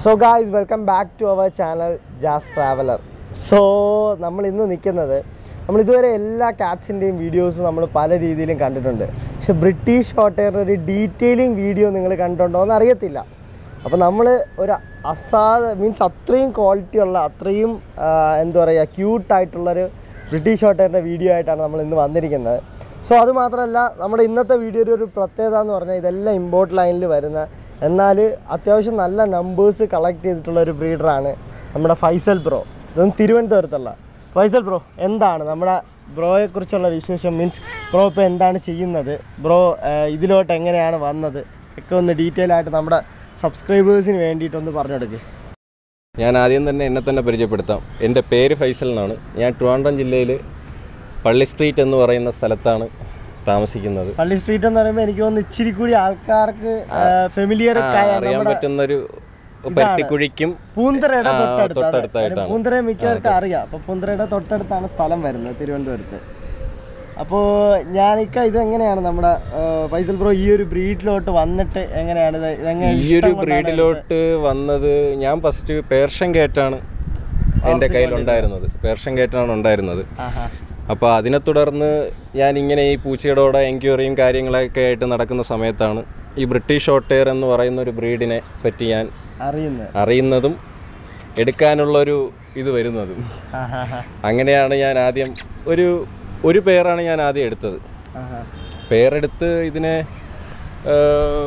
So guys welcome back to our channel jazz traveller so നമ്മൾ ഇന്ന് നിൽക്കുന്നത് നമ്മൾ ഇതുവരെ എല്ലാ കാറ്റ്സിൻ്റെയും വീഡിയോസ് നമ്മൾ പല രീതിയിലും കണ്ടിട്ടുണ്ട് പക്ഷെ ബ്രിട്ടീഷ് ഹോട്ടലിൻ്റെ ഒരു ഡീറ്റെയിലിംഗ് വീഡിയോ നിങ്ങൾ കണ്ടിട്ടുണ്ടോ എന്ന് അറിയത്തില്ല അപ്പോൾ നമ്മൾ ഒരു അസാധ മീൻസ് അത്രയും ക്വാളിറ്റി ഉള്ള അത്രയും ആ, എന്താ പറയുക ക്യൂട്ടായിട്ടുള്ളൊരു ബ്രിട്ടീഷ് ഹോട്ടലിൻ്റെ വീഡിയോ ആയിട്ടാണ് നമ്മൾ ഇന്ന് വന്നിരിക്കുന്നത് സോ അത് മാത്രമല്ല നമ്മുടെ ഇന്നത്തെ വീഡിയോയുടെ ഒരു പ്രത്യേകത എന്ന് പറഞ്ഞാൽ ഇതെല്ലാം ഇമ്പോർട്ട് ലൈനിൽ വരുന്ന എന്നാൽ അത്യാവശ്യം നല്ല നമ്പേഴ്സ് കളക്ട് ചെയ്തിട്ടുള്ള ഒരു ബ്രീഡറാണ് നമ്മുടെ ഫൈസൽ ബ്രോ ഇതൊന്നും തിരുവനന്തപുരത്തുള്ള ഫൈസൽ ബ്രോ എന്താണ് നമ്മുടെ ബ്രോയെക്കുറിച്ചുള്ള വിശേഷം മീൻസ് ബ്രോ ഇപ്പോൾ എന്താണ് ചെയ്യുന്നത് ബ്രോ ഇതിലോട്ട് എങ്ങനെയാണ് വന്നത് ഒക്കെ ഒന്ന് ഡീറ്റെയിൽ ആയിട്ട് നമ്മുടെ സബ്സ്ക്രൈബേഴ്സിന് വേണ്ടിയിട്ടൊന്ന് പറഞ്ഞു കൊടുക്കുക ഞാൻ ആദ്യം തന്നെ എന്നെ തന്നെ പരിചയപ്പെടുത്താം എൻ്റെ പേര് ഫൈസൽ എന്നാണ് ഞാൻ ട്രിവാൻഡ്രം ജില്ലയിൽ പള്ളി സ്ട്രീറ്റ് എന്ന് പറയുന്ന സ്ഥലത്താണ് താമസിക്കുന്നത് പള്ളി സ്ട്രീറ്റ് എന്ന് പറയുമ്പോൾ എനിക്ക് തോന്നുന്നു ഇച്ചിരി കൂടി ആൾക്കാർക്ക് ഫെമിലിയർ ആ, അറിയാൻ പറ്റുന്നൊരു പരുത്തിക്കുഴിക്കും പൂന്തറയുടെ ആ, തൊട്ടടുത്ത് അതെ. തൊട്ടടുത്തായിട്ടാണ്. കാര്യം പൂന്തറ മിക്കവർക്കും അറിയാം അപ്പോൾ പൂന്തറയുടെ തൊട്ടടുത്താണ് സ്ഥലം വരുന്നത് തിരുവനന്തപുരത്ത് അപ്പോൾ ഞാനിക്ക ഇത് എങ്ങനെയാണ് നമ്മുടെ ആ, ഫൈസൽ ബ്രോ ഈ ഒരു ബ്രീഡിലോട്ട് വന്നിട്ട് എങ്ങനെയാണ് ഇത് ഇതെങ്ങനെ ഈ ഒരു ബ്രീഡിലോട്ട് വന്നത് ഞാൻ ഫസ്റ്റ് പേർഷ്യൻ കേറ്റാണ് എൻ്റെ കയ്യിലുണ്ടായിരുന്നത് പേർഷ്യൻ കേറ്റാണ് ഉണ്ടായിരുന്നത് ആഹാ. അപ്പോൾ അതിനെ തുടർന്ന് ഞാൻ ഇങ്ങനെ ഈ പൂച്ചയുടെ എൻക്വയറിയും കാര്യങ്ങളൊക്കെ ആയിട്ട് നടക്കുന്ന സമയത്താണ് ഈ ബ്രിട്ടീഷ് ഷോർട്ടെയർ എന്ന് പറയുന്ന ഒരു ബ്രീഡിനെ പറ്റി ഞാൻ അറിയുന്നത് അറിയുന്നതും എടുക്കാനുള്ളൊരു ഇത് വരുന്നതും ആഹാ. അങ്ങനെയാണ് ഞാൻ ആദ്യം ഒരു ഒരു പേരാണ് ഞാൻ ആദ്യം എടുത്തത് ആഹാ. പേരെടുത്ത് ഇതിനെ ആ,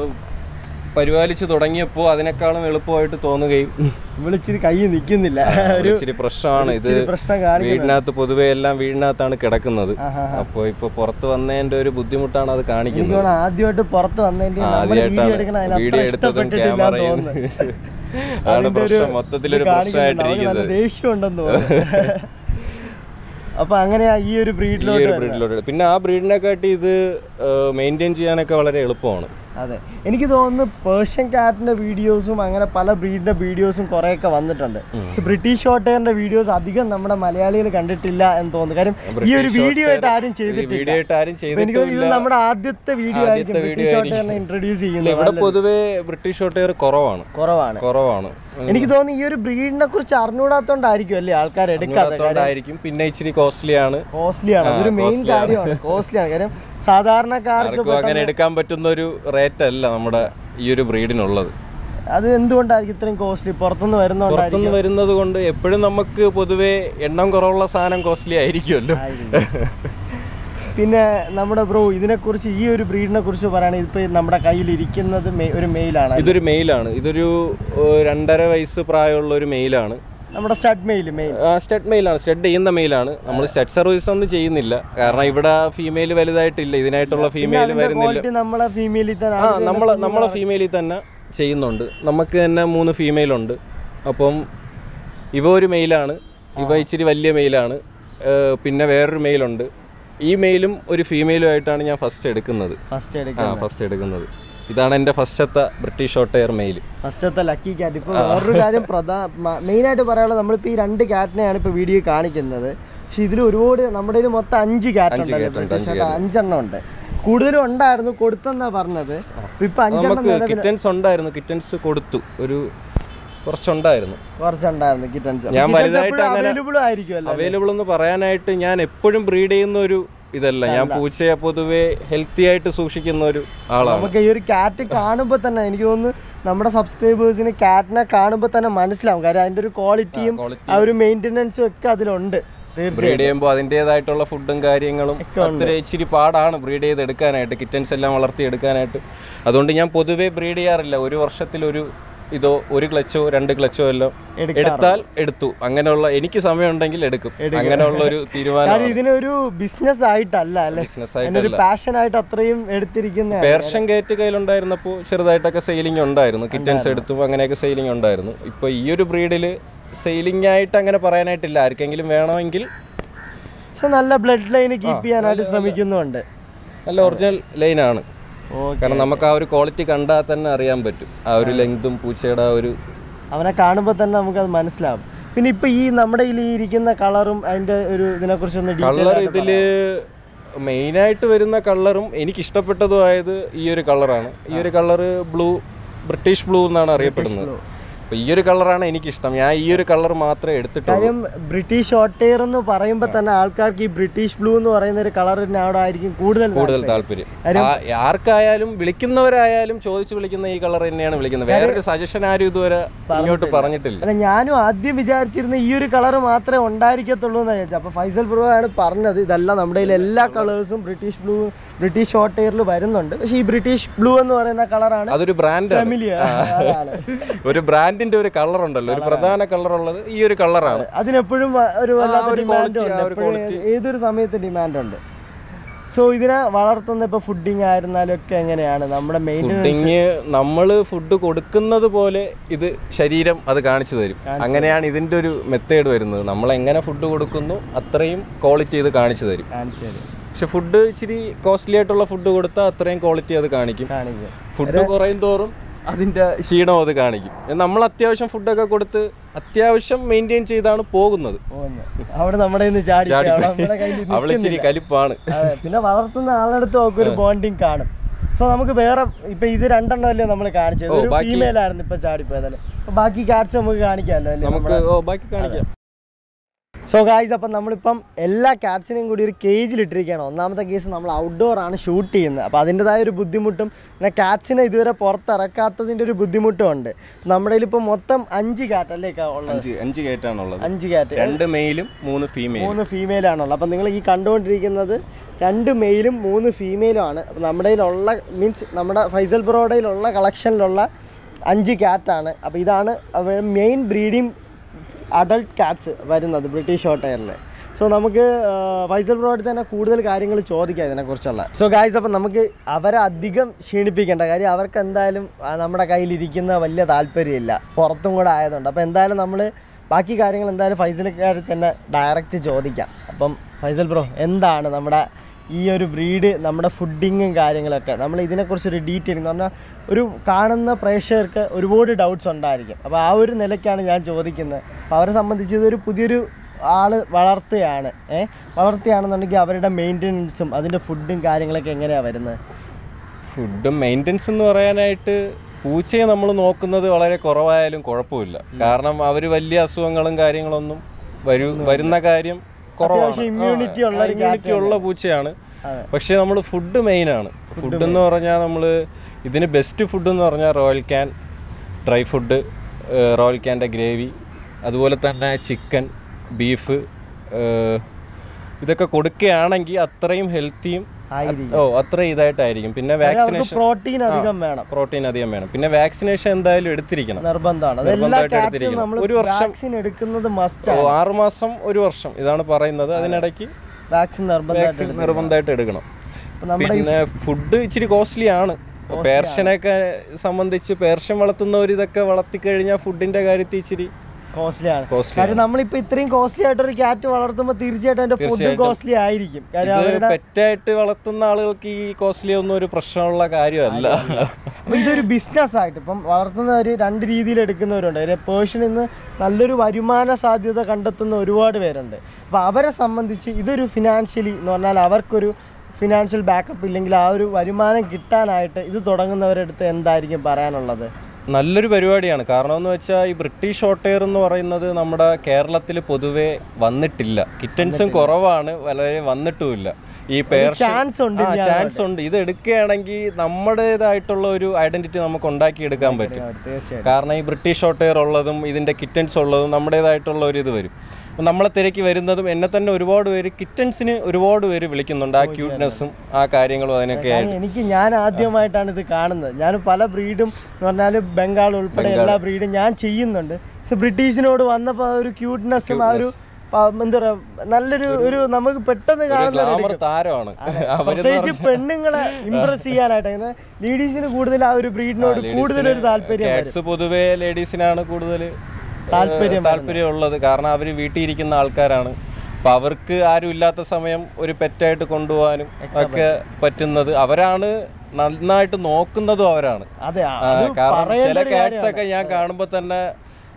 പരിപാലിച്ച് തുടങ്ങിയപ്പോൾ അതിനേക്കാളും എളുപ്പമായിട്ട് തോന്നുകയും ഇവളിച്ചിരി കൈ നിൽക്കുന്നില്ല ഒരു ഇച്ചിരി പ്രശ്നമാണ് ഇത് ഇച്ചിരി പ്രശ്നം കാണിക്കുന്നു വീടിനകത്ത് പൊതുവെ എല്ലാം വീടിനകത്താണ് കിടക്കുന്നത് ആഹാ. അപ്പോൾ ഇപ്പോൾ പുറത്ത് വന്നതിൻ്റെ ഒരു ബുദ്ധിമുട്ടാണ് അത് എനിക്ക് കാണിക്കുന്നത് തോന്നുന്നു ആദ്യമായിട്ട് പുറത്ത് വന്നതിന്റെ നമ്മൾ വീഡിയോ ആദ്യമായിട്ടാണ് എടുക്കണ അതിന് വീഡിയോ അത്ര എടുത്തതും ഇഷ്ടപ്പെട്ടിട്ടില്ല ക്യാമറയും തോന്നുന്നു ആണ് അതിന്റെ ഒരു പ്രശ്നം മൊത്തത്തിലൊരു ഇത് കാണിക്കുന്നുണ്ട്. അവന് പ്രശ്നമായിട്ടിരിക്കുന്നത് നല്ല ദേഷ്യം ഉണ്ടെന്ന് തോന്നുന്നു അപ്പൊ അങ്ങനെയാ ഈ ഒരു ഈ ബ്രീഡിലോട്ട് ഒരു ബ്രീഡിലോട്ട് പിന്നെ ആ ബ്രീഡിനെ കാട്ടി ഇത് മെയിൻറ്റെയിൻ ചെയ്യാനൊക്കെ വളരെ എളുപ്പമാണ് അതെ എനിക്ക് തോന്നുന്നു പേർഷ്യൻ കാറ്റിന്റെ വീഡിയോസും അങ്ങനെ പല ബ്രീഡിന്റെ വീഡിയോസും കുറെയൊക്കെ വന്നിട്ടുണ്ട് പക്ഷെ ബ്രിട്ടീഷ് ഷോർട്ടെയറിന്റെ വീഡിയോസ് അധികം നമ്മുടെ മലയാളികൾ കണ്ടിട്ടില്ല എന്ന് തോന്നുന്നു കാര്യം ഈ ഒരു വീഡിയോ ആയിട്ട് ആരും ചെയ്തിട്ടില്ല വീഡിയോ ആയിട്ട് ആരും അപ്പൊ എനിക്ക് തോന്നുന്നു ഇത് ചെയ്തിട്ടില്ല നമ്മുടെ ആദ്യത്തെ വീഡിയോ ആയിരിക്കും ആദ്യത്തെ ബ്രിട്ടീഷ് video ഷോർട്ടെയറിനെ ഇൻട്രൊഡ്യൂസ് ഇല്ല, ചെയ്യുന്നത് ഇവിടെ പൊതുവെ ബ്രിട്ടീഷ് ഷോർട്ടെയർ കുറവാണ് കുറവാണ് കുറവാണ് എനിക്ക് തോന്നുന്നു ഈ ഒരു ബ്രീഡിനെ കുറിച്ച് അറിഞ്ഞുകൂടാത്തോണ്ടായിരിക്കും അല്ലേ ആൾക്കാർ എടുക്കാതെ അതുകൊണ്ടായിരിക്കും പിന്നെ ഇച്ചിരി കോസ്റ്റ്ലി ആണ് കോസ്റ്റ്ലി ആണ് അതൊരു മെയിൻ കാര്യമാണ് കോസ്റ്റ്ലി ആണ് കാര്യം സാധാരണക്കാർക്ക് ആർക്കും അങ്ങനെ എടുക്കാൻ പറ്റുന്ന ഒരു റേറ്റ് അല്ല നമ്മുടെ ഈ ഒരു ബ്രീഡിനുള്ളത് അത് എന്തുകൊണ്ടായിരിക്കും ഇത്രയും കോസ്റ്റ്ലി പുറത്തുനിന്ന് വരുന്നോണ്ടായിരിക്കും പുറത്തുനിന്ന് വരുന്നത് കൊണ്ട് എപ്പോഴും നമുക്ക് പൊതുവെ എണ്ണം കുറവുള്ള സാധനം കോസ്റ്റ്ലി ആയിരിക്കുമല്ലോ പിന്നെ നമ്മുടെ ബ്രോ ഇതിനെക്കുറിച്ച് ഈ ഒരു ബ്രീഡിനെ കുറിച്ച് പറയുകയാണെങ്കിൽ ഇപ്പൊ നമ്മുടെ കയ്യിൽ ഇരിക്കുന്നത് മെ- ഒരു മെയിലാണ് ഇതൊരു മെയിലാണ് ഇതൊരു ഏഹ്, രണ്ടര വയസ്സ് പ്രായമുള്ള ഒരു മെയിലാണ് നമ്മുടെ സ്റ്റഡ് മെയിൽ മെയിൽ സ്റ്റഡ് മെയിലാണ് സ്റ്റഡ് ചെയ്യുന്ന മെയിലാണ് നമ്മൾ സ്റ്റഡ് സർവീസ് ഒന്നും ചെയ്യുന്നില്ല കാരണം ഇവിടെ ഫീമെയിൽ വലുതായിട്ടില്ല ഇതിനായിട്ടുള്ള ഫീമെയിൽ വരുന്നില്ല ക്വാളിറ്റി നമ്മളെ ഫീമെയിലിൽ തന്നെ ആ നമ്മൾ നമ്മളെ ഫീമെയിലിൽ തന്നെ ചെയ്യുന്നുണ്ട് നമുക്ക് തന്നെ മൂന്ന് ഫീമെയിൽ ഉണ്ട് അപ്പം ഇവ ഒരു മെയിലാണ് ഇവ ഇച്ചിരി വലിയ മെയിലാണ് ഏഹ്, പിന്നെ വേറൊരു മെയിലുണ്ട് ഈ മെയിലും ഒരു ഫീമെയിലും ആയിട്ടാണ് ഞാൻ ഫസ്റ്റ് എടുക്കുന്നത് ഫസ്റ്റ് ആ എടുക്കുക ഫസ്റ്റ് എടുക്കുന്നത് ഇതാണ് എൻ്റെ ഫസ്റ്റത്തെ ബ്രിട്ടീഷ് ഷോർട്ട് എയർ മെയിൽ ഫസ്റ്റത്തെ ലക്കി ക്യാറ്റ് ഇപ്പോൾ വേറൊരു കാര്യം പ്രധാന മെയിനായിട്ട് പറയാനുള്ളത് നമ്മളിപ്പോൾ ഈ രണ്ട് ക്യാറ്റിനെയാണ് ഇപ്പോൾ വീഡിയോ കാണിക്കുന്നത് പക്ഷെ ഇതിൽ ഒരുപാട് നമ്മുടെ കയ്യിൽ മൊത്തം അഞ്ച് ക്യാറ്റ് അഞ്ച് ഉണ്ടല്ലോ cat ഉണ്ട്, ബ്രിട്ടീഷ് cat. അഞ്ചെണ്ണം ഉണ്ട് കൂടുതലും ഉണ്ടായിരുന്നു കൊടുത്തെന്നാ പറഞ്ഞത് ഇപ്പൊ ഇപ്പൊ അഞ്ചെണ്ണം നമുക്ക് നിലവിൽ കിറ്റൻസ് ഉണ്ടായിരുന്നു കിറ്റൻസ് കൊടുത്തു ഒരു കുറച്ചുണ്ടായിരുന്നു കുറച്ചുണ്ടായിരുന്നു കിറ്റൻസ് ഞാൻ വലുതായിട്ട് അങ്ങനെ- അവൈലബിൾ ആയിരിക്കുമല്ലോ അവൈലബിൾ എന്ന് പറയാനായിട്ട് ഞാൻ എപ്പോഴും ബ്രീഡ് ചെയ്യുന്ന ഒരു ഇതല്ല ഞാൻ പൂച്ചയെ പൊതുവെ ഹെൽത്തി ആയിട്ട് സൂക്ഷിക്കുന്ന ഒരു ആളാണ് നമുക്ക് ഈ ഒരു ക്യാറ്റ് കാണുമ്പോൾ തന്നെ എനിക്ക് തോന്നുന്നു നമ്മുടെ സബ്സ്ക്രൈബേഴ്സിന് ക്യാറ്റിനെ കാണുമ്പോൾ തന്നെ മനസ്സിലാവും കാര്യം അതിന്റെ ഒരു ക്വാളിറ്റിയും quality. ആ ഒരു മെയിൻ്റെനൻസും ഒക്കെ അതിലുണ്ട് തീർച്ചയായും ബ്രീഡ് ചെയ്യുമ്പോൾ അതിൻ്റെതായിട്ടുള്ള ഫുഡും കാര്യങ്ങളും അത്ര ഇച്ചിരി പാടാണ് ബ്രീഡ് ചെയ്ത് എടുക്കാനായിട്ട് കിറ്റൻസ് എല്ലാം വളർത്തി എടുക്കാനായിട്ട് അതുകൊണ്ട് ഞാൻ പൊതുവെ ബ്രീഡ് ചെയ്യാറില്ല ഒരു വർഷത്തിൽ ഒരു ഇതോ ഒരു ക്ലച്ചോ രണ്ട് ക്ലച്ചോ എല്ലാം എടുക്കാറുണ്ട്. എടുത്താൽ എടുത്തു അങ്ങനെയുള്ള എനിക്ക് സമയമുണ്ടെങ്കിൽ എടുക്കും അങ്ങനെയുള്ള ഒരു തീരുമാനം കാര്യം ഇതിനൊരു ബിസിനസ് ആയിട്ടല്ല അല്ലെ ബിസിനസ് അതിന്റെ ഒരു ആയിട്ടല്ല പാഷൻ ആയിട്ട് അത്രയും എടുത്തിരിക്കുന്ന പേർഷ്യൻ ഗേറ്റ് കയ്യിലുണ്ടായിരുന്നപ്പോൾ ചെറുതായിട്ടൊക്കെ സെയിലിംഗ് ഉണ്ടായിരുന്നു കിറ്റൻസ് എടുത്തു അങ്ങനെയൊക്കെ സെയിലിംഗ് ഉണ്ടായിരുന്നു ഇപ്പോൾ ഈ ഒരു ബ്രീഡിൽ സെയിലിംഗ് ആയിട്ട് അങ്ങനെ പറയാനായിട്ടില്ല ആർക്കെങ്കിലും വേണമെങ്കിൽ പക്ഷെ നല്ല ബ്ലഡ് ലൈന് കീപ്പ് ചെയ്യാനായിട്ട് ശ്രമിക്കുന്നുണ്ട് നല്ല ഒറിജിനൽ ലൈനാണ് ഓക്കെ കാരണം നമുക്ക് ആ ഒരു ക്വാളിറ്റി കണ്ടാൽ തന്നെ അറിയാൻ പറ്റും ആ ഒരു ലെങ്തും പൂച്ചയുടെ ആ ഒരു അവനെ കാണുമ്പോൾ തന്നെ നമുക്കത് മനസ്സിലാവും പിന്നെ ഇപ്പൊ ഈ നമ്മുടെ ഈ ഇരിക്കുന്ന കളറും അതിന്റെ ഒരു ഇതിനെ കുറിച്ചൊന്ന് കളർ ഇതില് മെയിനായിട്ട് വരുന്ന കളറും എനിക്ക് ഇഷ്ടപ്പെട്ടതുമായത് ഈ ഒരു കളറാണ് ഈ ഒരു കളറ് ബ്ലൂ ബ്രിട്ടീഷ് ബ്ലൂ എന്നാണ് അറിയപ്പെടുന്നത് അപ്പോൾ ഈ ഒരു കളറാണ് എനിക്കിഷ്ടം ഞാൻ ഈ ഒരു കളർ മാത്രമേ എടുത്തിട്ടുള്ളൂ കാര്യം ബ്രിട്ടീഷ് ഹോട്ട് എയർ എന്ന് പറയുമ്പോൾ തന്നെ ആൾക്കാർക്ക് ഈ ബ്രിട്ടീഷ് ബ്ലൂ എന്ന് പറയുന്ന ഒരു കളറിനോടായിരിക്കും കൂടുതൽ കൂടുതൽ താല്പര്യം. താല്പര്യം ആ- ആർക്കായാലും വിളിക്കുന്നവരായാലും ചോദിച്ചു വിളിക്കുന്ന ഈ കളർ തന്നെയാണ് വിളിക്കുന്നത് വേറൊരു സജഷൻ ആരും ഇതുവരെ ഇങ്ങോട്ട് പറഞ്ഞിട്ടില്ല അല്ല ഞാനും ആദ്യം വിചാരിച്ചിരുന്ന ഈ ഒരു കളർ മാത്രമേ ഉണ്ടായിരിക്കത്തുള്ളൂ എന്ന് വിചാരിച്ചു അപ്പോൾ ഫൈസൽ ബ്രോ ആണ് പറഞ്ഞത് ഇതല്ല നമ്മുടെ കയ്യിൽ എല്ലാ കളേഴ്സും ബ്രിട്ടീഷ് ബ്ലൂ ബ്രിട്ടീഷ് ഹോട്ട് എയറിൽ വരുന്നുണ്ട് പക്ഷേ ഈ ബ്രിട്ടീഷ് ബ്ലൂ എന്ന് പറയുന്ന കളറാണ് അതൊരു ബ്രാൻഡാണ് ഫെമിലിയർ അതാണ് ഒരു ബ്രാൻഡിന്റെ ഒരു കളർ ഉണ്ടല്ലോ ഒരു പ്രധാന കളർ ഉള്ളത് ഈ ഒരു കളറാണ് അതിനെപ്പോഴും വ- ഒരു വല്ലാത്ത ഒരു ഡിമാൻഡ് quality, ഉണ്ട് ആ ഒരു എപ്പോഴും ഏതൊരു സമയത്ത് ഡിമാൻഡ് ഉണ്ട് സോ ഇതിനെ വളർത്തുന്ന ഇപ്പോൾ ഫുഡിങ് ആയിരുന്നാലും ഒക്കെ എങ്ങനെയാണ് നമ്മുടെ മെയിൻ്റെനൻസ് ഫുഡിങ് നമ്മൾ ഫുഡ് കൊടുക്കുന്നത് പോലെ ഇത് ശരീരം അത് കാണിച്ചു തരും അങ്ങനെയാണ് ഇതിന്റെ ഒരു മെത്തേഡ് വരുന്നത് നമ്മൾ എങ്ങനെ ഫുഡ് കൊടുക്കുന്നു അത്രയും ക്വാളിറ്റി ഇത് കാണിച്ചു തരും കാണിച്ചു തരും പക്ഷെ ഫുഡ് ഇച്ചിരി കോസ്റ്റ്ലി ആയിട്ടുള്ള ഫുഡ് കൊടുത്താൽ അത്രയും ക്വാളിറ്റി അത് കാണിക്കും കാണിക്കും ഫുഡ് കുറയും തോറും അതിന്റെ ക്ഷീണം അത് കാണിക്കും നമ്മൾ അത്യാവശ്യം ഫുഡൊക്കെ കൊടുത്ത് അത്യാവശ്യം മെയിൻറ്റെയിൻ ചെയ്താണ് പോകുന്നത് പോകുന്നു അവിടെ നമ്മുടെ കയ്യിൽ നിന്ന് ചാടി പോയി. അവിടെ നമ്മുടെ കയ്യിൽ അവൾ ഇച്ചിരി കലിപ്പാണ് അതെ പിന്നെ വളർത്തുന്ന ആളടുത്ത് ഒക്കെ ഒരു ബോണ്ടിങ് കാണും സോ നമുക്ക് വേറെ ഇപ്പൊ ഇത് രണ്ടെണ്ണം അല്ലേ നമ്മൾ കാണിച്ചത് ഒരു ബാക്കി- ഫീമെയിൽ ആയിരുന്നു ഇപ്പൊ ചാടിപ്പോയതല്ലേ അപ്പൊ ബാക്കി കാറ്റ്സ് നമുക്ക് കാണിക്കാമല്ലോ അല്ലേ നമുക്ക് ഓ ബാക്കി കാണിക്കാം സോ ഗായ്സ് അപ്പം നമ്മളിപ്പം എല്ലാ കാറ്റ്സിനെയും കൂടി ഒരു കേജിൽ ഇട്ടിരിക്കുകയാണ് ഒന്നാമത്തെ കേസ് നമ്മൾ ഔട്ട്ഡോർ ആണ് ഷൂട്ട് ചെയ്യുന്നത് അപ്പോൾ അതിൻ്റെതായ ഒരു ബുദ്ധിമുട്ടും പിന്നെ കാറ്റ്സിനെ ഇതുവരെ പുറത്തിറക്കാത്തതിൻ്റെ ഒരു ബുദ്ധിമുട്ടും ഉണ്ട് നമ്മുടെ കയ്യിലിപ്പോൾ മൊത്തം അഞ്ച് കാറ്റ് അല്ലേ ക- ഉള്ളത് അഞ്ച് അഞ്ച് കയറ്റാണുള്ളത് അഞ്ച് കാറ്റ് രണ്ട് മെയിലും മൂന്ന് ഫീമെയിലും മൂന്ന് ഫീമെയിൽ ആണുള്ളത് അപ്പം നിങ്ങൾ ഈ കണ്ടുകൊണ്ടിരിക്കുന്നത് രണ്ട് മെയിലും മൂന്ന് ഫീമെയിലും ആണ് അപ്പം നമ്മുടെ കയ്യിലുള്ള മീൻസ് നമ്മുടെ ഫൈസൽ ബ്രോഡയിലുള്ള കളക്ഷനിലുള്ള അഞ്ച് കാറ്റാണ് അപ്പോൾ ഇതാണ് മെയിൻ ബ്രീഡിങ് അഡൾട്ട് കാറ്റ്സ് വരുന്നത് ബ്രിട്ടീഷ് ഷോർട്ട് എയറിൽ സോ നമുക്ക് ആ, ഫൈസൽ ബ്രോഡ് തന്നെ കൂടുതൽ കാര്യങ്ങൾ ചോദിക്കാം ഇതിനെക്കുറിച്ചുള്ള സോ ഗായ്സ് അപ്പം നമുക്ക് അവരെ അധികം ക്ഷീണിപ്പിക്കേണ്ട കാര്യം അവർക്ക് എന്തായാലും ആ, നമ്മുടെ കയ്യിലിരിക്കുന്ന വലിയ താല്പര്യമില്ല പുറത്തും കൂടെ ആയതുകൊണ്ട് അപ്പോൾ എന്തായാലും നമ്മൾ ബാക്കി കാര്യങ്ങൾ എന്തായാലും ഫൈസൽക്കാർ തന്നെ ഡയറക്റ്റ് ചോദിക്കാം അപ്പം ഫൈസൽ ബ്രോ എന്താണ് നമ്മുടെ ഈ ഒരു ബ്രീഡ് നമ്മുടെ ഫുഡിങ്ങും കാര്യങ്ങളൊക്കെ നമ്മൾ ഇതിനെക്കുറിച്ചൊരു ഡീറ്റെയിൽ എന്ന് പറഞ്ഞാൽ ഒരു കാണുന്ന പ്രേക്ഷകർക്ക് ഒരുപാട് ഡൗട്ട്സ് ഉണ്ടായിരിക്കും അപ്പോൾ ആ ഒരു നിലയ്ക്കാണ് ഞാൻ ചോദിക്കുന്നത് അപ്പോൾ അവരെ സംബന്ധിച്ച് ഇതൊരു പുതിയൊരു ആൾ വളർത്തുകയാണ് ഏ വളർത്തുകയാണെന്നുണ്ടെങ്കിൽ അവരുടെ മെയിൻ്റനൻസും അതിൻ്റെ ഫുഡും കാര്യങ്ങളൊക്കെ എങ്ങനെയാണ് വരുന്നത് ഫുഡും മെയിൻ്റെനൻസ് എന്ന് പറയാനായിട്ട് പൂച്ചയെ നമ്മൾ നോക്കുന്നത് വളരെ കുറവായാലും കുഴപ്പമില്ല കാരണം അവർ വലിയ അസുഖങ്ങളും കാര്യങ്ങളൊന്നും വരൂ വരുന്ന കാര്യം കുറവാണ് അത്യാവശ്യം immunity ഉള്ള ഒരു ഇമ്മ്യൂണിറ്റി ഉള്ള പൂച്ചയാണ് അതെ. പക്ഷേ നമ്മൾ ഫുഡ് മെയിനാണ് ഫുഡ് എന്ന് പറഞ്ഞാൽ നമ്മൾ ഇതിന് ബെസ്റ്റ് ഫുഡ് എന്ന് പറഞ്ഞാൽ Royal Canin dry food Royal ക്യാൻ്റെ ഗ്രേവി അതുപോലെ തന്നെ ചിക്കൻ ബീഫ് ഇതൊക്കെ കൊടുക്കുകയാണെങ്കിൽ അത്രയും ഹെൽത്തിയും ആയിരിക്കും ഓ അത്ര ഇതായിട്ടായിരിക്കും പിന്നെ അവർക്ക് വാക്സിനേഷൻ പ്രോട്ടീൻ അധികം വേണം പ്രോട്ടീൻ അധികം വേണം പിന്നെ വാക്സിനേഷൻ എന്തായാലും എടുത്തിരിക്കണം നിർബന്ധമാണ് അത് എല്ലാ നിർബന്ധമായിട്ട് കാറ്റ്സും എടുത്തിരിക്കണം. നമ്മൾ ഒരു വർഷം- വാക്സിൻ എടുക്കുന്നത് ഓ മസ്റ്റ് ആറുമാസം ഒരു വർഷം ഇതാണ് പറയുന്നത് അതിനിടയ്ക്ക് വാക്സിൻ നിർബന്ധമായിട്ട് വാക്സിൻ നിർബന്ധമായിട്ട് എടുക്കണം അപ്പോൾ നമ്മുടെ പിന്നെ ഫുഡ് ഇച്ചിരി കോസ്റ്റ്ലി ആണ് പേർഷ്യനൊക്കെ സംബന്ധിച്ച് പേർഷ്യൻ വളർത്തുന്നവർ ഇതൊക്കെ വളർത്തിക്കഴിഞ്ഞാൽ ഫുഡിന്റെ കാര്യത്തിൽ ഇച്ചിരി കോസ്റ്റ്ലി ആണ് കോസ്റ്റ്ലി കാര്യം നമ്മളിപ്പോ ഇത്രയും കോസ്റ്റ്ലി ആയിട്ട് ഒരു ക്യാറ്റ് വളർത്തുമ്പോൾ തീർച്ചയായിട്ടും അതിന്റെ ഫുഡും കോസ്റ്റ്ലി ആയിരിക്കും കാര്യം ഇത് പെറ്റായിട്ട് വളർത്തുന്ന ആളുകൾക്ക് ഈ കോസ്റ്റ്ലി ഒന്നും ഒരു പ്രശ്നമുള്ള കാര്യമല്ല അപ്പൊ ഇതൊരു ബിസിനസ് ആയിട്ട് ഇപ്പം വളർത്തുന്നവർ രണ്ട് രീതിയിൽ എടുക്കുന്നവരുണ്ട് ഒരു പേർഷ്യനിൽ നിന്ന് നല്ലൊരു വരുമാന സാധ്യത കണ്ടെത്തുന്ന ഒരുപാട് പേരുണ്ട് അപ്പോൾ അവരെ സംബന്ധിച്ച് ഇതൊരു ഫിനാൻഷ്യലി എന്ന് പറഞ്ഞാൽ അവർക്കൊരു ഫിനാൻഷ്യൽ ബാക്കപ്പ് ഇല്ലെങ്കിൽ ആ ഒരു വരുമാനം കിട്ടാനായിട്ട് ഇത് തുടങ്ങുന്നവരുടെ അടുത്ത് എന്തായിരിക്കും പറയാനുള്ളത് നല്ലൊരു പരിപാടിയാണ് കാരണം എന്ന് വെച്ചാൽ ഈ ബ്രിട്ടീഷ് ഹോട്ടെയർ എന്ന് പറയുന്നത് നമ്മുടെ കേരളത്തിൽ പൊതുവെ വന്നിട്ടില്ല കിറ്റൻസും കുറവാണ് വളരെ വന്നിട്ടുമില്ല ഈ പേർഷ്യൻ ചാൻസ് ഉണ്ട് ആ ചാൻസ് ഉണ്ട് ഇത് എടുക്കുകയാണെങ്കിൽ നമ്മുടേതായിട്ടുള്ള ഒരു ഐഡന്റിറ്റി നമുക്ക് ഉണ്ടാക്കിയെടുക്കാൻ പറ്റും തീർച്ചയായിട്ടും കാരണം ഈ ബ്രിട്ടീഷ് ഹോട്ടെയർ ഉള്ളതും ഇതിൻ്റെ കിറ്റൻസ് ഉള്ളതും നമ്മുടേതായിട്ടുള്ള ഒരു ഇത് വരും അപ്പം നമ്മളെ തിരക്കി വരുന്നതും എന്നെ തന്നെ ഒരുപാട് പേര് കിറ്റൻസിന് ഒരുപാട് പേര് വിളിക്കുന്നുണ്ട് ആ ക്യൂട്ട്നെസ്സും ആ കാര്യങ്ങളും അതിനൊക്കെ ആയിട്ട് കാരണം എനിക്ക് ഞാൻ ആദ്യമായിട്ടാണ് ഇത് കാണുന്നത് ഞാൻ പല ബ്രീഡും എന്ന് പറഞ്ഞാൽ ബംഗാൾ ഉൾപ്പെടെ എല്ലാ ബ്രീഡും ഞാൻ ചെയ്യുന്നുണ്ട് പക്ഷെ ബ്രിട്ടീഷിനോട് വന്നപ്പോൾ ആ ഒരു ക്യൂട്ട്നെസ്സും ആ ഒരു പ- എന്താ പറയാ നല്ലൊരു ഒരു നമുക്ക് പെട്ടെന്ന് കാണുന്ന ഒരു ഗ്ലാമർ താരമാണ് അവര് പ്രത്യേകിച്ച് പെണ്ണുങ്ങളെ ഇംപ്രസ് ചെയ്യാനായിട്ട് അങ്ങനെ ലേഡീസിന് കൂടുതൽ ആ ഒരു ബ്രീഡിനോട് കൂടുതൽ ഒരു താല്പര്യം വരും. കാറ്റ്സ് പൊതുവേ ലേഡീസിനാണ് കൂടുതൽ താല്പര്യം താല്പര്യമുള്ളത് കാരണം അവർ വീട്ടിൽ ഇരിക്കുന്ന ആൾക്കാരാണ് അപ്പൊ അവർക്ക് ആരും ഇല്ലാത്ത സമയം ഒരു പെറ്റായിട്ട് കൊണ്ടുപോകാനും ഒക്കെ പറ്റുന്നത് അവരാണ് നന്നായിട്ട് നോക്കുന്നതും അവരാണ് അതെ ആ, അത് കാരണം പറയേണ്ട ചില ഒരു കാറ്റ്സ് കാര്യമാണ്. ഒക്കെ ഞാൻ കാണുമ്പോൾ തന്നെ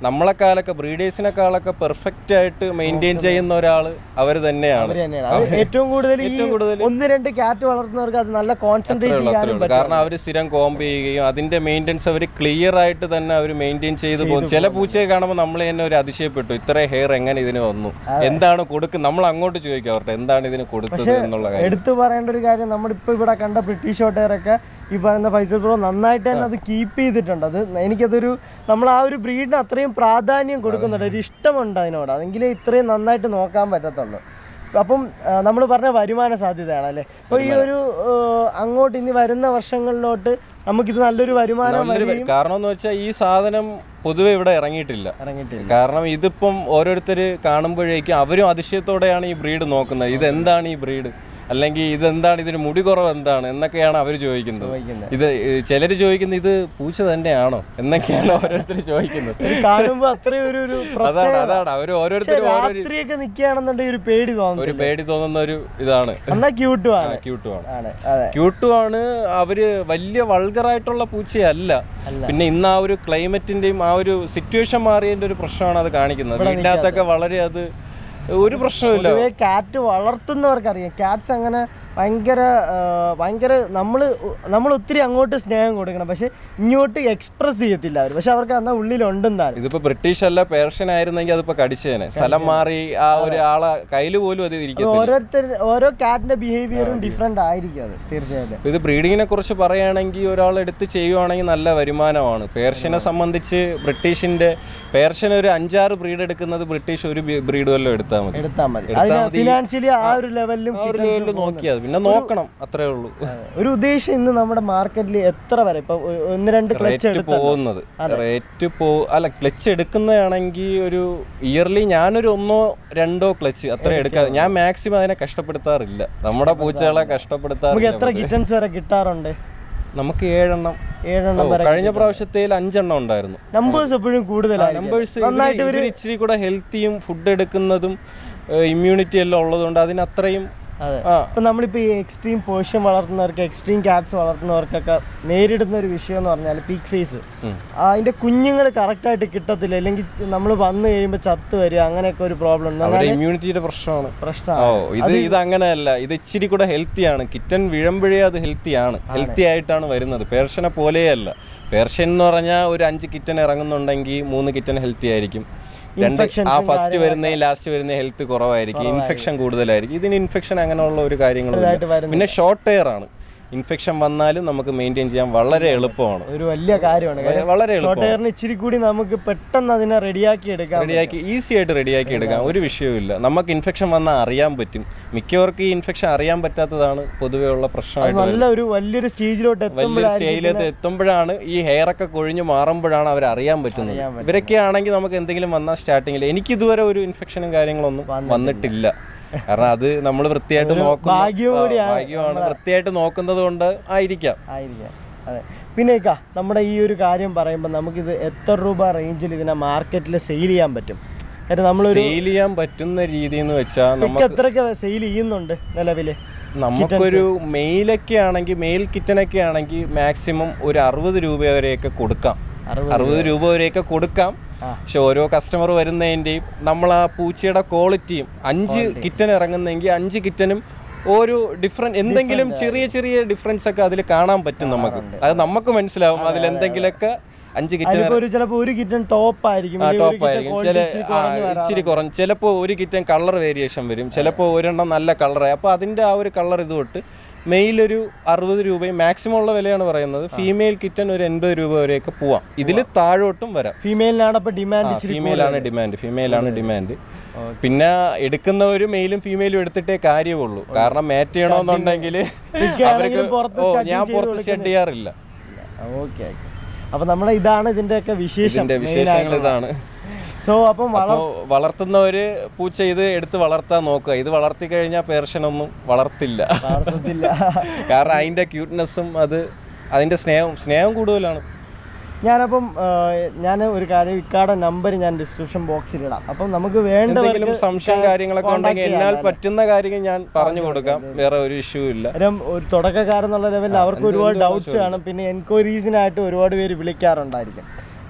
നമ്മളെക്കാളൊക്കെ ബ്രീഡേഴ്സിനെക്കാളൊക്കെ പെർഫെക്റ്റ് ആയിട്ട് മെയിൻറ്റെയിൻ ചെയ്യുന്ന ഒരാൾ അവർ തന്നെയാണ് അവര് തന്നെയാണ് അത് ഏറ്റവും കൂടുതൽ ഈ ഏറ്റവും കൂടുതൽ ഒന്ന് രണ്ട് കാറ്റ് വളർത്തുന്നവർക്ക് അത് നല്ല കോൺസെൻട്രേറ്റ് അത്രേ ഉള്ളൂ, അത്രേ ചെയ്യാനും ഉള്ളൂ. കാരണം അവർ സ്ഥിരം കോംബ് ചെയ്യുകയും അതിന്റെ മെയിൻ്റെനൻസ് അവർ ക്ലിയർ ആയിട്ട് തന്നെ അവർ മെയിൻറ്റെയിൻ ചെയ്ത് പോകും ചില പൂച്ചയെ കാണുമ്പോൾ നമ്മൾ തന്നെ ഒരു അതിശയപ്പെട്ടു ഇത്ര ഹെയർ എങ്ങനെ ഇതിന് വന്നു എന്താണ് കൊടുക്കുന്നത് നമ്മൾ അങ്ങോട്ട് ചോദിക്കും അവരുടെ എന്താണ് ഇതിന് കൊടുത്തത് എന്നുള്ള കാര്യം എടുത്തു പറയേണ്ട ഒരു കാര്യം നമ്മളിപ്പോൾ ഇവിടെ കണ്ട ബ്രിട്ടീഷ് ഹോട്ടലൊക്കെ ഈ പറയുന്ന ഫൈസൽ ബ്രോ നന്നായിട്ട് തന്നെ അത് കീപ്പ് ചെയ്തിട്ടുണ്ട് അത് എനിക്കതൊരു നമ്മൾ ആ ഒരു ബ്രീഡിന് അത്രയും പ്രാധാന്യം കൊടുക്കുന്നുണ്ട് ഒരു ഇഷ്ടമുണ്ട് അതിനോട് അതെങ്കിലേ ഇത്രയും നന്നായിട്ട് നോക്കാൻ പറ്റത്തുള്ളൂ അപ്പം നമ്മൾ പറഞ്ഞ വരുമാന സാധ്യതയാണ് അല്ലേ അപ്പോൾ ഈ ഒരു ആ, അങ്ങോട്ട് ഇനി വരുന്ന വർഷങ്ങളിലോട്ട് നമുക്കിത് നല്ലൊരു വരുമാനം നല്ലൊരു വ- കാരണം എന്ന് വെച്ചാൽ ഈ സാധനം പൊതുവെ ഇവിടെ ഇറങ്ങിയിട്ടില്ല ഇറങ്ങിയിട്ടില്ല കാരണം ഇതിപ്പം ഓരോരുത്തർ കാണുമ്പോഴേക്കും അവരും അതിശയത്തോടെയാണ് ഈ ബ്രീഡ് നോക്കുന്നത് ഇതെന്താണ് ഈ ബ്രീഡ് അല്ലെങ്കിൽ ഇതെന്താണ് ഇതിന് മുടി കുറവ് എന്താണ് എന്നൊക്കെയാണ് അവർ ചോദിക്കുന്നത് ചോദിക്കുന്നത് ഇത് ചിലർ ചോദിക്കുന്നത് ഇത് പൂച്ച തന്നെയാണോ എന്നൊക്കെയാണ് ഓരോരുത്തർ ചോദിക്കുന്നത് ഇത് കാണുമ്പോൾ അത്രയും ഒരു ഒരു അതാണ് പ്രത്യേക അതാണ് അവർ പക്ഷേ ഓരോരുത്തരും ഓരോ രാത്രിയൊക്കെ നിൽക്കുകയാണെന്നുണ്ടെങ്കിൽ ഒരു പേടി തോന്നുന്നു ഒരു പേടി തോന്നുന്ന ഒരു ഇതാണ് എന്നാ ക്യൂട്ടും ആണ് ക്യൂട്ടുമാണ് ആണ് അതെ ക്യൂട്ടുമാണ് അവര് വലിയ വൾഗറായിട്ടുള്ള പൂച്ചയല്ല അല്ല. പിന്നെ ഇന്ന് ആ ഒരു ക്ലൈമറ്റിന്റെയും ആ ഒരു സിറ്റുവേഷൻ മാറിയതിന്റെ ഒരു പ്രശ്നമാണ് അത് കാണിക്കുന്നത് വീട്ടിനകത്തൊക്കെ വളരെ അത് ഒരു പ്രശ്നമില്ല പൊതുവെ കാറ്റ് വളർത്തുന്നവർക്കറിയാം കാറ്റ്സ് അങ്ങനെ ഭയങ്കര ആ, ഭയങ്കര നമ്മൾ നമ്മൾ ഒത്തിരി അങ്ങോട്ട് സ്നേഹം കൊടുക്കണം പക്ഷെ ഇങ്ങോട്ട് എക്സ്പ്രസ് ചെയ്യത്തില്ല അവർ പക്ഷെ അവർക്ക് അന്നാ ഉള്ളിലുണ്ടെന്നാണ് ഇതിപ്പോ ബ്രിട്ടീഷ് അല്ല പേർഷ്യൻ ആയിരുന്നെങ്കിൽ അതിപ്പോ കടിച്ചേനെ സ്ഥലം മാറി ആ ഒരു ആളെ കയ്യിൽ പോലും അത് ഇരിക്കത്തില്ല ഓരോരുത്തർ ഓരോ കാറ്റിന്റെ ബിഹേവിയറും ഡിഫറെന്റ് ആയിരിക്കും അത് തീർച്ചയായിട്ടും ഇത് ബ്രീഡിങ്ങിനെ കുറിച്ച് പറയുകയാണെങ്കിൽ ഒരാൾ എടുത്ത് ചെയ്യുവാണെങ്കിൽ നല്ല വരുമാനമാണ് പേർഷ്യനെ സംബന്ധിച്ച് ബ്രിട്ടീഷിന്റെ പേർഷ്യൻ ഒരു അഞ്ചാറ് ബ്രീഡ് എടുക്കുന്നത് ബ്രിട്ടീഷ് ഒരു ബ്രീഡ് വല്ലതും എടുത്താൽ മതി എടുത്താൽ മതി എടുത്താൽ അതിന് മതി. ഫിനാൻഷ്യലി ആ ഒരു ലെവലിലും ആ ഒരു ലെവലിൽ നോക്കിയാൽ പിന്നെ നോക്കണം അത്രേ ഉള്ളൂ ഒരു ഉദ്ദേശം ഇന്ന് നമ്മുടെ മാർക്കറ്റിൽ എത്ര വരെ ഇപ്പൊ ഒ- ഒന്ന് രണ്ട് ക്ലച്ച് റേറ്റ് പോകുന്നത് റേറ്റ് പോ അല്ല ക്ലച്ച് എടുക്കുന്നതാണെങ്കിൽ ഒരു ഇയർലി ഞാനൊരു ഒന്നോ രണ്ടോ ക്ലച്ച് അത്ര എടുക്കാതെ ഞാൻ മാക്സിമം അതിനെ കഷ്ടപ്പെടുത്താറില്ല നമ്മുടെ പൂച്ചകളെ നമുക്ക് കഷ്ടപ്പെടുത്താറില്ല എത്ര കിറ്റൻസ് വരെ കിട്ടാറുണ്ട് നമുക്ക് ഏഴെണ്ണം ഏഴെണ്ണം ഓ, വരെ കഴിഞ്ഞ പ്രാവശ്യത്തിൽ അഞ്ചെണ്ണം ഉണ്ടായിരുന്നു നമ്പേഴ്സ് എപ്പോഴും കൂടുതലായിരിക്കും നമ്പേഴ്സ് നന്നായിട്ട് ഇവർ ഇച്ചിരി കൂടെ ഹെൽത്തിയും ഫുഡ് എടുക്കുന്നതും ഇമ്മ്യൂണിറ്റി എല്ലാം ഉള്ളതുകൊണ്ട് അതിനത്രയും അതെ ആ ഇപ്പം നമ്മളിപ്പോൾ ഈ എക്സ്ട്രീം പേർഷ്യൻ വളർത്തുന്നവർക്ക് എക്സ്ട്രീം കാറ്റ്സ് വളർത്തുന്നവർക്കൊക്കെ നേരിടുന്ന ഒരു വിഷയം എന്ന് പറഞ്ഞാൽ പീക്ക് ഫേസ് ഉം. അതിൻ്റെ കുഞ്ഞുങ്ങൾ കറക്റ്റായിട്ട് കിട്ടത്തില്ല അല്ലെങ്കിൽ നമ്മൾ വന്നു കഴിയുമ്പോൾ ചത്ത് വരിക അങ്ങനെയൊക്കെ ഒരു പ്രോബ്ലം അവരുടെ ഇമ്മ്യൂണിറ്റിയുടെ പ്രശ്നമാണ് ഓ പ്രശ്നമാണ് ഇത് ഇത് അങ്ങനെയല്ല ഇത് ഇച്ചിരി കൂടെ ഹെൽത്തിയാണ് കിറ്റൻ വീഴുമ്പോഴേ അത് ഹെൽത്തിയാണ് ഹെൽത്തി ആയിട്ടാണ് വരുന്നത് പേർഷ്യനെ പോലെയല്ല പേർഷ്യൻ എന്ന് പറഞ്ഞാൽ ഒരു അഞ്ച് കിറ്റൻ ഇറങ്ങുന്നുണ്ടെങ്കിൽ മൂന്ന് കിറ്റൻ ഹെൽത്തി ആയിരിക്കും രണ്ട് Infections ആ ഉം ഫസ്റ്റ് വരുന്ന ലാസ്റ്റ് വരുന്ന ഹെൽത്ത് കുറവായിരിക്കും ഇൻഫെക്ഷൻ കൂടുതലായിരിക്കും ഇതിന് ഇൻഫെക്ഷൻ അങ്ങനെയുള്ള ഒരു കാര്യങ്ങളും ഇതായിട്ട് വരുന്നത് പിന്നെ ഷോർട്ട് എയർ ആണ് ഇൻഫെക്ഷൻ വന്നാലും നമുക്ക് മെയിൻറ്റെയിൻ ചെയ്യാൻ വളരെ എളുപ്പമാണ് ഒരു വലിയ കാര്യമാണ് കാര്യം വളരെ ഷോർട്ട് എളുപ്പമാണ് ഹെയറിന് ഇച്ചിരി കൂടി നമുക്ക് പെട്ടെന്ന് അതിനെ റെഡിയാക്കി എടുക്കാം റെഡിയാക്കി ഈസി ആയിട്ട് റെഡിയാക്കി എടുക്കാം ഒരു വിഷയവുമില്ല നമുക്ക് ഇൻഫെക്ഷൻ വന്നാൽ അറിയാൻ പറ്റും മിക്കവർക്കും ഈ ഇൻഫെക്ഷൻ അറിയാൻ പറ്റാത്തതാണ് പൊതുവേ ഉള്ള പ്രശ്നമായിട്ട് വരുന്നത്. നല്ല ഒരു വലിയൊരു സ്റ്റേജിലോട്ട് വലിയൊരു എത്തുമ്പോഴായിരിക്കും സ്റ്റേജിലേക്ക് എത്തുമ്പോഴാണ് ഈ ഹെയർ ഒക്കെ കൊഴിഞ്ഞു മാറുമ്പോഴാണ് അവർ അറിയാൻ പറ്റുന്നത് ഇവരൊക്കെ ആണെങ്കിൽ നമുക്ക് എന്തെങ്കിലും വന്നാൽ സ്റ്റാർട്ടിങ്ങിൽ എനിക്ക് ഇതുവരെ ഒരു ഇൻഫെക്ഷനും കാര്യങ്ങളൊന്നും വന്നിട്ടില്ല കാരണം അത് നമ്മൾ വൃത്തിയായിട്ട് നോക്കുന്ന ഭാഗ്യം ആ, കൂടിയാണ് ഭാഗ്യമാണ് വൃത്തിയായിട്ട് നോക്കുന്നത് കൊണ്ട് ആയിരിക്കാം ആയിരിക്കാം അതെ പിന്നെ ഇക്ക നമ്മുടെ ഈ ഒരു കാര്യം പറയുമ്പോൾ നമുക്കിത് എത്ര രൂപ റേഞ്ചിൽ ഇതിനെ മാർക്കറ്റിൽ സെയിൽ ചെയ്യാൻ പറ്റും കാര്യം നമ്മളൊരു സെയിൽ ചെയ്യാൻ പറ്റുന്ന രീതി എന്ന് വെച്ചാൽ ഇക്ക നമുക്ക് എത്രയൊക്കെ സെയിൽ ചെയ്യുന്നുണ്ട് നിലവിൽ നമുക്കൊരു മെയിലൊക്കെ ആണെങ്കിൽ മെയിൽ കിറ്റനൊക്കെ ആണെങ്കിൽ മാക്സിമം ഒരു അറുപത് രൂപ വരെയൊക്കെ കൊടുക്കാം അറുപത് അറുപത് രൂപ വരെയൊക്കെ കൊടുക്കാം ആ. പക്ഷെ ഓരോ കസ്റ്റമർ വരുന്നതിൻ്റെയും നമ്മൾ ആ പൂച്ചയുടെ ക്വാളിറ്റിയും അഞ്ച് കിറ്റൻ ഇറങ്ങുന്നെങ്കിൽ അഞ്ച് കിറ്റനും ഒരു ഡിഫറെന്റ് എന്തെങ്കിലും ചെറിയ ചെറിയ ഡിഫറൻസ് ഒക്കെ അതിൽ കാണാൻ പറ്റും നമുക്ക് അത് നമുക്ക് മനസ്സിലാവും അതിൽ എന്തെങ്കിലുമൊക്കെ അഞ്ച് കിറ്റൻ അതിപ്പോ ഒരു ചിലപ്പോൾ ഒരു കിറ്റൻ ടോപ്പ് ആയിരിക്കും ആ ഇല്ലെങ്കിൽ ഒരു ടോപ്പ് ആയിരിക്കും കിറ്റൻ ചില quality ഇച്ചിരി ആ, കുറഞ്ഞ് വരാം. ഇച്ചിരി കുറഞ്ഞ് ചിലപ്പോൾ ഒരു കിറ്റൻ കളർ വേരിയേഷൻ വരും ചിലപ്പോൾ ഒരെണ്ണം നല്ല കളറായി അപ്പോൾ അതിൻ്റെ ആ ഒരു കളർ ഇത് തൊട്ട് മെയിൽ ഒരു അറുപത് രൂപയും മാക്സിമം ഉള്ള വിലയാണ് പറയുന്നത് ഫീമെയിൽ കിറ്റൻ ഒരു എൺപത് രൂപ വരെയൊക്കെ പോവാം ഇതിൽ താഴോട്ടും വരാം ഫീമെയിലിനാണ് അപ്പൊ ഡിമാൻഡ് ഇച്ചിരി ഫീമെയിൽ ആണ് ഡിമാൻഡ് ഫീമെയിൽ ആണ് ഡിമാൻഡ് പിന്നെ എടുക്കുന്നവരും മെയിലും ഫീമെയിലും എടുത്തിട്ടേ കാര്യമുള്ളൂ കാരണം മാറ്റ് ചെയ്യണമെന്നുണ്ടെങ്കിൽ അവർക്ക് ആണെങ്കിലും പുറത്ത് ഓ study ഞാൻ ചെയ്ത് പുറത്ത് സ്റ്റഡ് ചെയ്യാറില്ല ഓക്കെ അപ്പൊ നമ്മുടെ ഇതാണ് ഇതിന്റെയൊക്കെ വിശേഷം ഇതിന്റെ വിശേഷങ്ങൾ ഇതാണ് സോ അപ്പം വള അപ്പോൾ വളർത്തുന്നവര് പൂച്ച ഇത് എടുത്ത് വളർത്താൻ നോക്കുക ഇത് വളർത്തി കഴിഞ്ഞാൽ പേർഷനൊന്നും വളർത്തില്ല വളർത്തത്തില്ല കാരണം അതിന്റെ ക്യൂട്ട്നെസ്സും അത് അതിന്റെ സ്നേഹം സ്നേഹം കൂടുതലാണ് ഞാനപ്പം ഞാൻ ഒരു കാര്യം ഇക്കാടെ നമ്പർ ഞാൻ ഡിസ്ക്രിപ്ഷൻ ബോക്സിൽ ഇടാം അപ്പം നമുക്ക് എന്തെങ്കിലും വേണ്ടവർക്ക് സംശയം കാര്യങ്ങളൊക്കെ ഉണ്ടെങ്കിൽ എന്നാൽ പറ്റുന്ന കാര്യങ്ങൾ ഞാൻ പറഞ്ഞു കൊടുക്കാം വേറെ ഒരു ഇഷ്യൂ ഇല്ല കാര്യം ഒരു തുടക്കക്കാരെന്നുള്ള ലെവലിൽ അവർക്ക് ഒരുപാട് ഡൗട്ട്സ് കാണും പിന്നെ എൻക്വയറീസിനായിട്ട് ഒരുപാട് പേര് വിളിക്കാറുണ്ടായിരിക്കും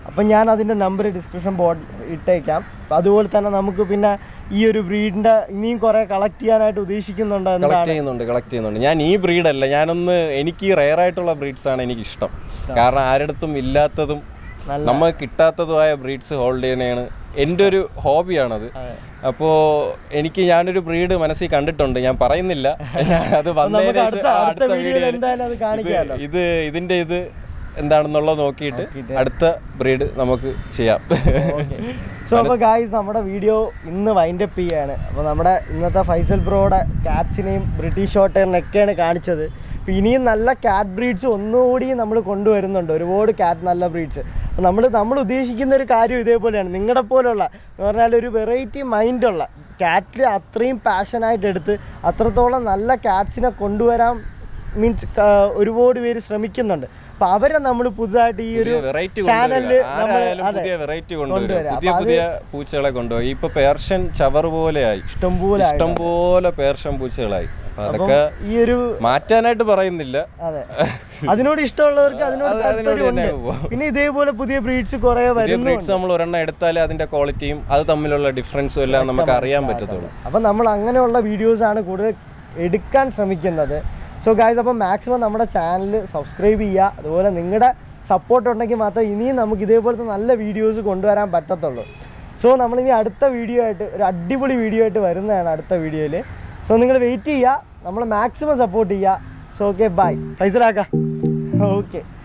അപ്പം ഞാൻ അതിൻ്റെ നമ്പർ ഡിസ്ക്രിപ്ഷൻ ബോർഡ് ഇട്ടേക്കാം അപ്പം അതുപോലെ തന്നെ നമുക്ക് പിന്നെ ഈ ഒരു ബ്രീഡിൻ്റെ ഇനിയും കുറേ കളക്ട് ചെയ്യാനായിട്ട് ഉദ്ദേശിക്കുന്നുണ്ടോ കളക്ട് എന്താണ് ചെയ്യുന്നുണ്ട് കളക്ട് ചെയ്യുന്നുണ്ട് ഞാൻ ഈ ബ്രീഡല്ല ഞാനൊന്ന് എനിക്ക് റെയർ ആയിട്ടുള്ള ബ്രീഡ്സ് ആണ് എനിക്ക് ഇഷ്ടം കാരണം ആരുടെടുത്തും ഇല്ലാത്തതും നല്ല നമുക്ക് കിട്ടാത്തതുമായ ബ്രീഡ്സ് ഹോൾഡ് ചെയ്യുന്നതാണ് എൻ്റെ ഒരു ഹോബിയാണത് അതെ. അപ്പോൾ എനിക്ക് ഞാനൊരു ബ്രീഡ് മനസ്സിൽ കണ്ടിട്ടുണ്ട് ഞാൻ പറയുന്നില്ല ഞാൻ അത് അപ്പം വന്നതിന് നമുക്ക് അടുത്ത ശേഷം- ആ, അടുത്ത വീഡിയോയിൽ വീഡിയോയിൽ എന്തായാലും അത് കാണിക്കാമല്ലോ ഇത് ഇത് ഇതിൻ്റെ ഇത് എന്താണെന്നുള്ളത് നോക്കിയിട്ട് നോക്കിയിട്ട്. അടുത്ത ബ്രീഡ് നമുക്ക് ചെയ്യാം സോ അപ്പോൾ ഗായ്സ് നമ്മുടെ വീഡിയോ ഇന്ന് വൈൻഡ് അപ്പ് ചെയ്യാണ് അപ്പോൾ നമ്മുടെ ഇന്നത്തെ ഫൈസൽ ബ്രോയുടെ കാറ്റ്സിനെയും ബ്രിട്ടീഷ് ഷോട്ടേറിനൊക്കെയാണ് കാണിച്ചത് അപ്പോൾ ഇനിയും നല്ല കാറ്റ് ബ്രീഡ്സ് ഒന്നുകൂടി നമ്മൾ കൊണ്ടുവരുന്നുണ്ട് ഒരുപാട് കാറ്റ് നല്ല ബ്രീഡ്സ് അപ്പോൾ നമ്മൾ നമ്മൾ ഉദ്ദേശിക്കുന്ന ഒരു കാര്യം ഇതേപോലെയാണ് നിങ്ങളുടെ പോലുള്ള എന്ന് പറഞ്ഞാൽ ഒരു വെറൈറ്റി മൈൻഡുള്ള കാറ്റിൽ അത്രയും പാഷനായിട്ട് എടുത്ത് അത്രത്തോളം നല്ല കാറ്റ്സിനെ കൊണ്ടുവരാൻ മീൻസ് ഒരുപാട് പേര് ശ്രമിക്കുന്നുണ്ട് അപ്പോൾ അവരെ നമ്മൾ പുതുതായിട്ട് ഈ ഒരു വെറൈറ്റി ചാനലിൽ നമ്മൾ ആരായാലും അതെ പുതിയ വെറൈറ്റി കൊണ്ടുവരും കൊണ്ടുവരാം. പുതിയ അപ്പൊ അത് പുതിയ പൂച്ചകളെ കൊണ്ടുപോയി ഇപ്പൊ പേർഷ്യൻ ചവർ പോലെയായി ഇഷ്ടംപോലെ ഇഷ്ടംപോലെ പേർഷ്യൻ പൂച്ചകളായി അപ്പൊ അതൊക്കെ ഈ ഒരു മാറ്റാനായിട്ട് പറയുന്നില്ല അതെ അതിനോട് ഇഷ്ടമുള്ളവർക്ക് അതിനോട് അത് അതിനോട് താല്പര്യമുണ്ട് തന്നെ പോവാം. പിന്നെ ഇതേപോലെ പുതിയ ബ്രീഡ്സ് കുറെ പുതിയ വരുന്നു ബ്രീഡ്സ് നമ്മൾ ഒരെണ്ണം എടുത്താലേ അതിന്റെ ക്വാളിറ്റിയും അത് തമ്മിലുള്ള ഡിഫറൻസും എല്ലാം നമുക്ക് അറിയാൻ പറ്റത്തുള്ളൂ അപ്പം നമ്മൾ അങ്ങനെയുള്ള വീഡിയോസ് ആണ് കൂടുതൽ എടുക്കാൻ ശ്രമിക്കുന്നത് സോ ഗായ്സ് അപ്പം മാക്സിമം നമ്മുടെ ചാനൽ സബ്സ്ക്രൈബ് ചെയ്യുക അതുപോലെ നിങ്ങളുടെ സപ്പോർട്ട് ഉണ്ടെങ്കിൽ മാത്രമേ ഇനിയും നമുക്ക് ഇതേപോലത്തെ നല്ല വീഡിയോസ് കൊണ്ടുവരാൻ പറ്റത്തുള്ളൂ സോ നമ്മളിനി അടുത്ത വീഡിയോ ആയിട്ട് ഒരു അടിപൊളി വീഡിയോ ആയിട്ട് വരുന്നതാണ് അടുത്ത വീഡിയോയിൽ സോ നിങ്ങൾ വെയിറ്റ് ചെയ്യുക നമ്മൾ മാക്സിമം സപ്പോർട്ട് ചെയ്യുക സോ ഓക്കെ ബൈ പൈസലാക്ക ഓക്കെ